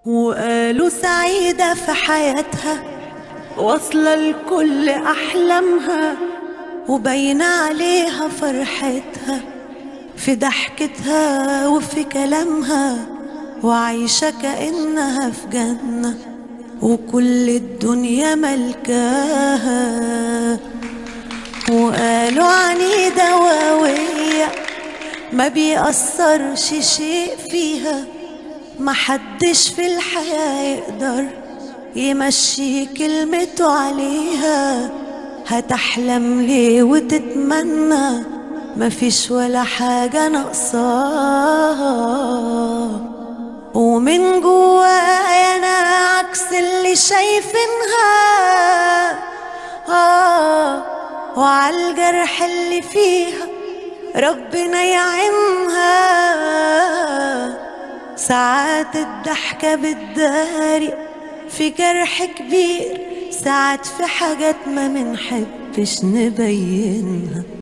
وقالوا سعيدة في حياتها واصلة لكل أحلامها وبين عليها فرحتها في ضحكتها وفي كلامها وعايشة كأنها في جنة وكل الدنيا ملكاها وقالوا عنيدة وقوية ما بيأثرش شيء فيها محدش في الحياة يقدر يمشي كلمته عليها هتحلم ليه وتتمنى مفيش ولا حاجة ناقصاها ومن جوايا انا عكس اللي شايفينها آه وعالجرح اللي فيها ربنا يعينها ساعات الضحكة بتداري في جرح كبير ساعات في حاجات ما منحبش نبينها